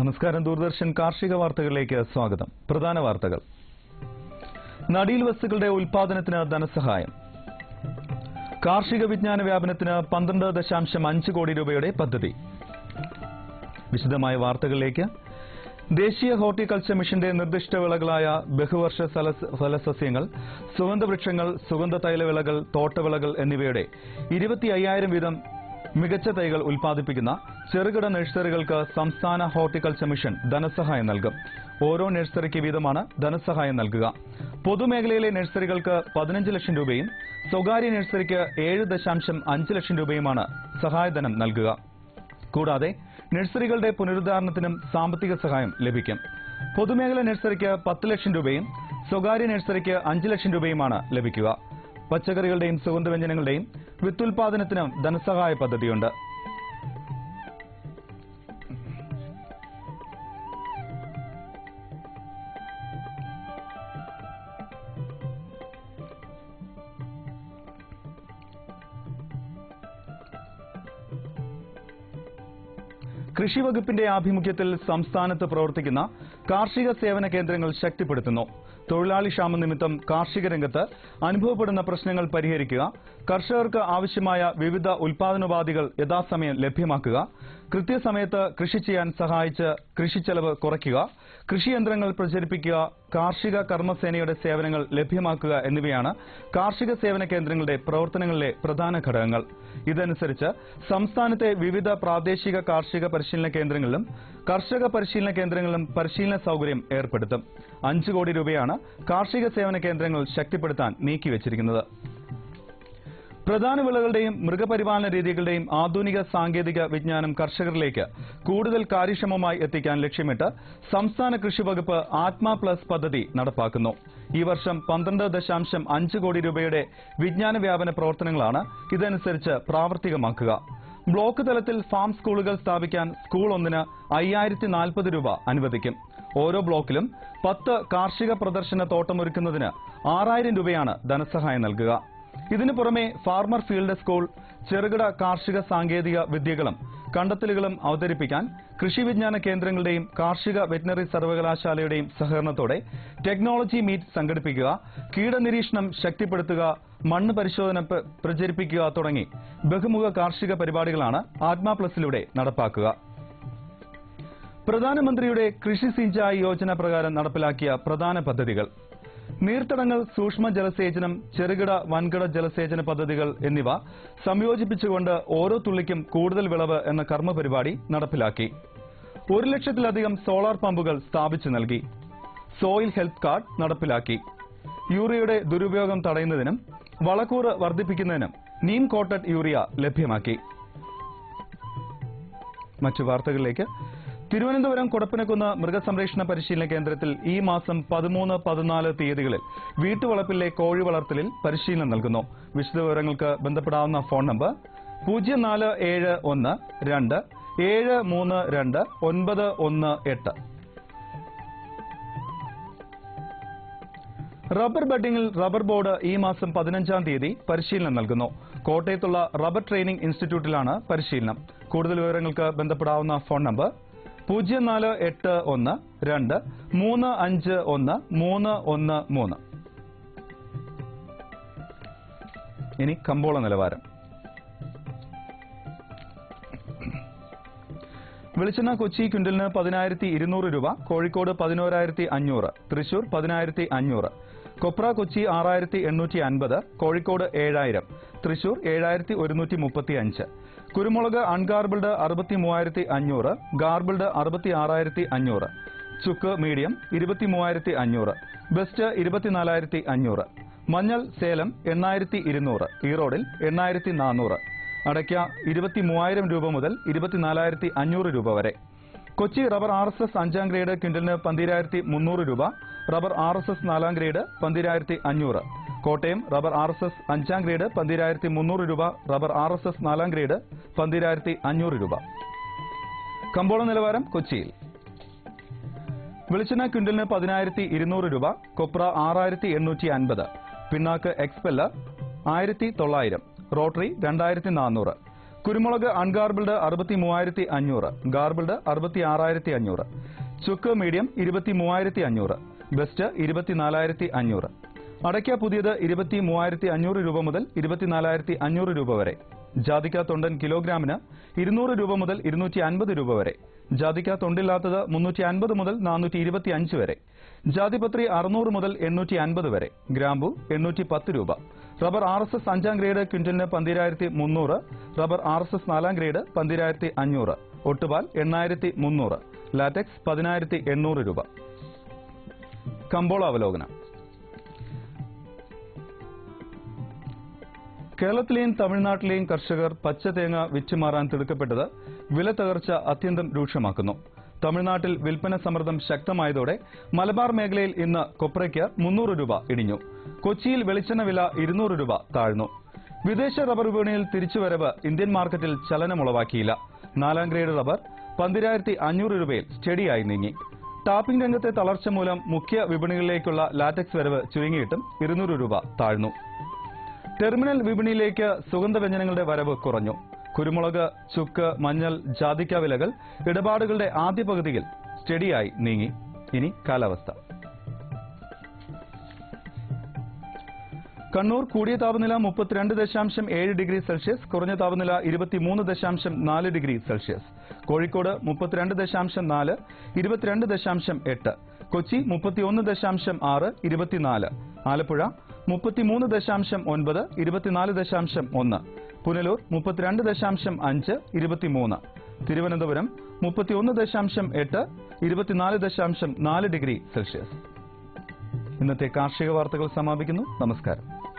നമസ്കാരം ദൂരദർശൻ കാർഷിക വാർത്തകളിലേക്ക് സ്വാഗതം പ്രധാന വാർത്തകൾ നടീൽ വസ്തുക്കളുടെ ഉൽപാദനത്തിന് ധനസഹായം കാർഷിക വിജ്ഞാന വ്യാപനത്തിന് പന്ത്രണ്ട് ദശാംശം അഞ്ച് കോടി രൂപയുടെ പദ്ധതി വിശദമായ വാർത്തകളിലേക്ക് ദേശീയ ഹോർട്ടിക്കൾച്ചർ മിഷന്റെ നിർദ്ദിഷ്ട വിളകളായ ബഹുവർഷ സലസ്- ഫലസസ്യങ്ങൾ സുഗന്ധവൃക്ഷങ്ങൾ സുഗന്ധ തൈലവിളകൾ തോട്ടവിളകൾ എന്നിവയുടെ ഇരുപത്തി അയ്യായിരം വീതം മികച്ച തൈകൾ ഉൽപ്പാദിപ്പിക്കുന്ന ചെറുകിട നഴ്സറികൾക്ക് സംസ്ഥാന ഹോർട്ടിക്കൾച്ചർ മിഷൻ ധനസഹായം നൽകും ഓരോ നഴ്സറിക്ക് വീതമാണ് ധനസഹായം നൽകുക പൊതുമേഖലയിലെ നഴ്സറികൾക്ക് പതിനഞ്ച് ലക്ഷം രൂപയും സ്വകാര്യ നഴ്സറിക്ക് ഏഴ് ദശാംശം അഞ്ച് ലക്ഷം രൂപയുമാണ് സഹായധനം നൽകുക കൂടാതെ നഴ്സറികളുടെ പുനരുദ്ധാരണത്തിനും സാമ്പത്തിക സഹായം ലഭിക്കും പൊതുമേഖല നഴ്സറിക്ക് പത്ത് ലക്ഷം രൂപയും സ്വകാര്യ നഴ്സറിക്ക് അഞ്ച് ലക്ഷം രൂപയുമാണ് ലഭിക്കുക പച്ചക്കറികളുടെയും സുഗന്ധവ്യഞ്ജനങ്ങളുടെയും വിത്തുൽപാദനത്തിനും ധനസഹായ പദ്ധതിയുണ്ട് കൃഷി വകുപ്പിന്റെ ആഭിമുഖ്യത്തിൽ സംസ്ഥാനത്ത് പ്രവർത്തിക്കുന്ന കാർഷിക സേവന കേന്ദ്രങ്ങൾ ശക്തിപ്പെടുത്തുന്നു തൊഴിലാളി ക്ഷാമം നിമിത്തം കാർഷിക രംഗത്ത് അനുഭവപ്പെടുന്ന പ്രശ്നങ്ങൾ പരിഹരിക്കുക കർഷകർക്ക് ആവശ്യമായ വിവിധ ഉൽപാദനോപാധികൾ യഥാസമയം ലഭ്യമാക്കുക കൃത്യസമയത്ത് കൃഷി ചെയ്യാൻ സഹായിച്ച് കൃഷിച്ചെലവ് കുറയ്ക്കുക കൃഷിയന്ത്രങ്ങൾ പ്രചരിപ്പിക്കുക കാർഷിക കർമ്മസേനയുടെ സേവനങ്ങൾ ലഭ്യമാക്കുക എന്നിവയാണ് കാർഷിക സേവന കേന്ദ്രങ്ങളുടെ പ്രവർത്തനങ്ങളിലെ പ്രധാന ഘടകങ്ങൾ ഇതനുസരിച്ച് സംസ്ഥാനത്തെ വിവിധ പ്രാദേശിക കാർഷിക പരിശീലന കേന്ദ്രങ്ങളിലും കർഷക പരിശീലന കേന്ദ്രങ്ങളിലും പരിശീലന സൗകര്യം ഏർപ്പെടുത്തും അഞ്ച് കോടി രൂപയാണ് കാർഷിക സേവന കേന്ദ്രങ്ങൾ ശക്തിപ്പെടുത്താൻ നീക്കിവച്ചിരിക്കുന്നത് പ്രധാന വിളകളുടെയും മൃഗപരിപാലന രീതികളുടെയും ആധുനിക സാങ്കേതിക വിജ്ഞാനം കർഷകരിലേക്ക് കൂടുതൽ കാര്യക്ഷമമായി എത്തിക്കാൻ ലക്ഷ്യമിട്ട് സംസ്ഥാന കൃഷി വകുപ്പ് ആത്മ പ്ലസ് പദ്ധതി നടപ്പാക്കുന്നു ഈ വർഷം പന്ത്രണ്ട് ദശാംശം അഞ്ച് കോടി രൂപയുടെ വിജ്ഞാന വ്യാപന പ്രവർത്തനങ്ങളാണ് ഇതനുസരിച്ച് പ്രാവർത്തികമാക്കുക ബ്ലോക്ക് തലത്തിൽ ഫാം സ്കൂളുകൾ സ്ഥാപിക്കാൻ സ്കൂൾ ഒന്നിന് അയ്യായിരത്തി നാൽപ്പത് രൂപ അനുവദിക്കും ഓരോ ബ്ലോക്കിലും പത്ത് കാർഷിക പ്രദർശന തോട്ടമൊരുക്കുന്നതിന് ആറായിരം രൂപയാണ് ധനസഹായം നൽകുക ഇതിനു പുറമെ ഫാർമർ ഫീൽഡ് സ്കൂൾ ചെറുകിട കാർഷിക സാങ്കേതിക വിദ്യകളും കണ്ടെത്തലുകളും അവതരിപ്പിക്കാൻ കൃഷി വിജ്ഞാന കേന്ദ്രങ്ങളുടെയും കാർഷിക വെറ്റിനറി സർവകലാശാലയുടെയും സഹകരണത്തോടെ ടെക്നോളജി മീറ്റ് സംഘടിപ്പിക്കുക കീടനിരീക്ഷണം ശക്തിപ്പെടുത്തുക മണ്ണ് പരിശോധന പ്ര- പ്രചരിപ്പിക്കുക തുടങ്ങി ബഹുമുഖ കാർഷിക പരിപാടികളാണ് ആത്മാ പ്ലസിലൂടെ നടപ്പാക്കുക പ്രധാനമന്ത്രിയുടെ കൃഷി സിഞ്ചായി യോജന പ്രകാരം നടപ്പിലാക്കിയ പ്രധാന പദ്ധതികൾ നീർത്തടങ്ങൾ സൂക്ഷ്മ ജലസേചനം ചെറുകിട വൻകിട ജലസേചന പദ്ധതികൾ എന്നിവ സംയോജിപ്പിച്ചുകൊണ്ട് ഓരോ തുള്ളിക്കും കൂടുതൽ വിളവ് എന്ന കർമ്മ പരിപാടി നടപ്പിലാക്കി ഒരു ലക്ഷത്തിലധികം സോളാർ പമ്പുകൾ സ്ഥാപിച്ചു നൽകി സോയിൽ ഹെൽത്ത് കാർഡ് നടപ്പിലാക്കി യൂറിയയുടെ ദുരുപയോഗം തടയുന്നതിനും വളക്കൂറ് വർദ്ധിപ്പിക്കുന്നതിനും നീം കോട്ടഡ് യൂറിയ ലഭ്യമാക്കി മറ്റു വാർത്തകളിലേക്ക് തിരുവനന്തപുരം കൊടപ്പനക്കുന്ന് മൃഗസംരക്ഷണ പരിശീലന കേന്ദ്രത്തിൽ ഈ മാസം പതിമൂന്ന് പതിനാല് തീയതികളിൽ വീട്ടുവളപ്പിലെ കോഴി വളർത്തലിൽ പരിശീലനം നൽകുന്നു വിശദവിവരങ്ങൾക്ക് ബന്ധപ്പെടാവുന്ന ഫോൺ നമ്പർ പൂജ്യം നാല് ഏഴ് ഒന്ന് രണ്ട് ഏഴ് മൂന്ന് രണ്ട് ഒൻപത് ഒന്ന് എട്ട് റബ്ബർ ബഡിംഗിൽ റബ്ബർ ബോർഡ് ഈ മാസം പതിനഞ്ചാം തീയതി പരിശീലനം നൽകുന്നു കോട്ടയത്തുള്ള റബ്ബർ ട്രെയിനിംഗ് ഇൻസ്റ്റിറ്റ്യൂട്ടിലാണ് പരിശീലനം കൂടുതൽ വിവരങ്ങൾക്ക് ബന്ധപ്പെടാവുന്ന ഫോൺ നമ്പർ പൂജ്യം നാല് എട്ട് ഒന്ന് രണ്ട് മൂന്ന് അഞ്ച് ഒന്ന് മൂന്ന് ഒന്ന് മൂന്ന് ഇനി കമ്പോള നിലവാരം വെളിച്ചെണ്ണ കൊച്ചി ക്വിന്റലിന് പതിനായിരത്തി ഇരുന്നൂറ് രൂപ കോഴിക്കോട് പതിനോരായിരത്തി അഞ്ഞൂറ് തൃശൂർ പതിനായിരത്തി അഞ്ഞൂറ് കൊപ്ര കൊച്ചി ആറായിരത്തി എണ്ണൂറ്റി അൻപത് കോഴിക്കോട് ഏഴായിരം തൃശൂർ ഏഴായിരത്തി ഒരുന്നൂറ്റി മുപ്പത്തി അഞ്ച് കുരുമുളക് അൺഗാർബിൾഡ് അറുപത്തി മൂവായിരത്തി അഞ്ഞൂറ് ഗാർബിൾഡ് അറുപത്തി ആറായിരത്തി അഞ്ഞൂറ് ചുക്ക് മീഡിയം ഇരുപത്തി മൂവായിരത്തി അഞ്ഞൂറ് ബെസ്റ്റ് ഇരുപത്തിനാലായിരത്തി അഞ്ഞൂറ് മഞ്ഞൾ സേലം എണ്ണായിരത്തി ഇരുന്നൂറ് ഈറോഡിൽ എണ്ണായിരത്തി നാനൂറ് അടയ്ക്ക ഇരുപത്തി മൂവായിരം രൂപ മുതൽ ഇരുപത്തിനാലായിരത്തി അഞ്ഞൂറ് രൂപ വരെ Kochi rubber R S S അഞ്ചാം ഗ്രേഡ് ക്വിന്റലിന് പന്തിരായിരത്തി മുന്നൂറ് രൂപ റബ്ബർ ആർ എസ് എസ് നാലാം ഗ്രേഡ് പന്തിരായിരത്തി അഞ്ഞൂറ് Kottayam rubber R S S അഞ്ചാം ഗ്രേഡ് പന്തിരായിരത്തി മുന്നൂറ് രൂപ റബ്ബർ ആർ എസ് എസ് നാലാം ഗ്രേഡ് പന്തിരായിരത്തി അഞ്ഞൂറ് രൂപ കമ്പോള നിലവാരം കൊച്ചിയിൽ വെളിച്ചെണ്ണ ക്വിന്റലിന് പതിനായിരത്തി ഇരുന്നൂറ് രൂപ കൊപ്ര ആറായിരത്തി എണ്ണൂറ്റി അൻപത് പിണ്ണാക്ക് എക്സ്പെല്ല ആയിരത്തി തൊള്ളായിരം റോട്ടറി രണ്ടായിരത്തി നാനൂറ് കുരുമുളക് അൺഗാർബിൾഡ് അറുപത്തി മൂവായിരത്തി അഞ്ഞൂറ് ഗാർബിൾഡ് അറുപത്തി ആറായിരത്തി അഞ്ഞൂറ് ചുക്ക് മീഡിയം ഇരുപത്തി മൂവായിരത്തി അഞ്ഞൂറ് ബെസ്റ്റ് ഇരുപത്തിനാലായിരത്തി അഞ്ഞൂറ് അടയ്ക്ക പുതിയത് ഇരുപത്തി മൂവായിരത്തി അഞ്ഞൂറ് രൂപ മുതൽ ഇരുപത്തിനാലായിരത്തി അഞ്ഞൂറ് രൂപ വരെ ജാതിക്ക തൊണ്ടൻ കിലോഗ്രാമിന് ഇരുന്നൂറ് രൂപ മുതൽ ഇരുന്നൂറ്റി അൻപത് രൂപ വരെ ജാതിക്ക തൊണ്ടില്ലാത്തത് മുന്നൂറ്റി അൻപത് മുതൽ നാനൂറ്റി ഇരുപത്തി അഞ്ച് വരെ ജാതിപത്രി അറുന്നൂറ് മുതൽ എണ്ണൂറ്റി അൻപത് വരെ ഗ്രാമ്പു എണ്ണൂറ്റി പത്ത് രൂപ റബ്ബർ ആർ എസ് എസ് അഞ്ചാം ഗ്രേഡ് ക്വിന്റലിന് പന്തിരായിരത്തി മുന്നൂറ് റബ്ബർ ആർ എസ് എസ് നാലാം ഗ്രേഡ് പന്തിരായിരത്തി അഞ്ഞൂറ് ഒട്ടുപാൽ എണ്ണായിരത്തി മുന്നൂറ് ലാറ്റക്സ് പതിനായിരത്തി എണ്ണൂറ് രൂപ കമ്പോള അവലോകനം കേരളത്തിലെയും തമിഴ്നാട്ടിലെയും കർഷകർ പച്ചതേങ്ങ വിറ്റുമാറാൻ തിടുക്കപ്പെട്ടത് വില തകർച്ച അത്യന്തം രൂക്ഷമാക്കുന്നു തമിഴ്നാട്ടിൽ വിൽപ്പന സമ്മർദ്ദം ശക്തമായതോടെ മലബാർ മേഖലയിൽ ഇന്ന് കൊപ്രയ്ക്ക് മുന്നൂറ് രൂപ ഇടിഞ്ഞു കൊച്ചിയിൽ വെളിച്ചെണ്ണ വില ഇരുന്നൂറ് രൂപ താഴ്ന്നു വിദേശ റബ്ബർ വിപണിയിൽ തിരിച്ചുവരവ് ഇന്ത്യൻ മാർക്കറ്റിൽ ചലനമുളവാക്കിയില്ല നാലാം ഗ്രേഡ് റബ്ബർ പന്തിരായിരത്തി അഞ്ഞൂറ് രൂപയിൽ സ്റ്റഡിയായി നീങ്ങി ടാപ്പിംഗ് രംഗത്തെ തളർച്ച മൂലം മുഖ്യ വിപണികളിലേക്കുള്ള ലാറ്റക്സ് വരവ് ചുരുങ്ങിയിട്ടും ഇരുന്നൂറ് രൂപ താഴ്ന്നു ടെർമിനൽ വിപണിയിലേക്ക് സുഗന്ധവ്യഞ്ജനങ്ങളുടെ വരവ് കുറഞ്ഞു കുരുമുളക് ചുക്ക് മഞ്ഞൾ ജാതിക്ക വിലകൾ ഇടപാടുകളുടെ ആദ്യ പകുതിയിൽ സ്റ്റഡിയായി നീങ്ങി ഇനി കാലാവസ്ഥ കണ്ണൂർ കൂടിയ താപനില മുപ്പത്തിരണ്ട് ദശാംശം ഏഴ് ഡിഗ്രി സെൽഷ്യസ് കുറഞ്ഞ താപനില ഇരുപത്തിമൂന്ന് ദശാംശം നാല് ഡിഗ്രി സെൽഷ്യസ് കോഴിക്കോട് മുപ്പത്തിരണ്ട് ദശാംശം നാല് ഇരുപത്തിരണ്ട് ദശാംശം എട്ട് കൊച്ചി മുപ്പത്തിയൊന്ന് ദശാംശം ആറ് ഇരുപത്തിനാല് ആലപ്പുഴ മുപ്പത്തിമൂന്ന് ദശാംശം ഒൻപത് ഇരുപത്തിനാല് ദശാംശം ഒന്ന് പുനലൂർ മുപ്പത്തിരണ്ട് ദശാംശം അഞ്ച് ഇരുപത്തിമൂന്ന് തിരുവനന്തപുരം മുപ്പത്തിയൊന്ന് ദശാംശം എട്ട് ഇരുപത്തിനാല് ദശാംശം നാല് ഡിഗ്രി സെൽഷ്യസ് ഇന്നത്തെ കാർഷിക വാർത്തകൾ സമാപിക്കുന്നു നമസ്കാരം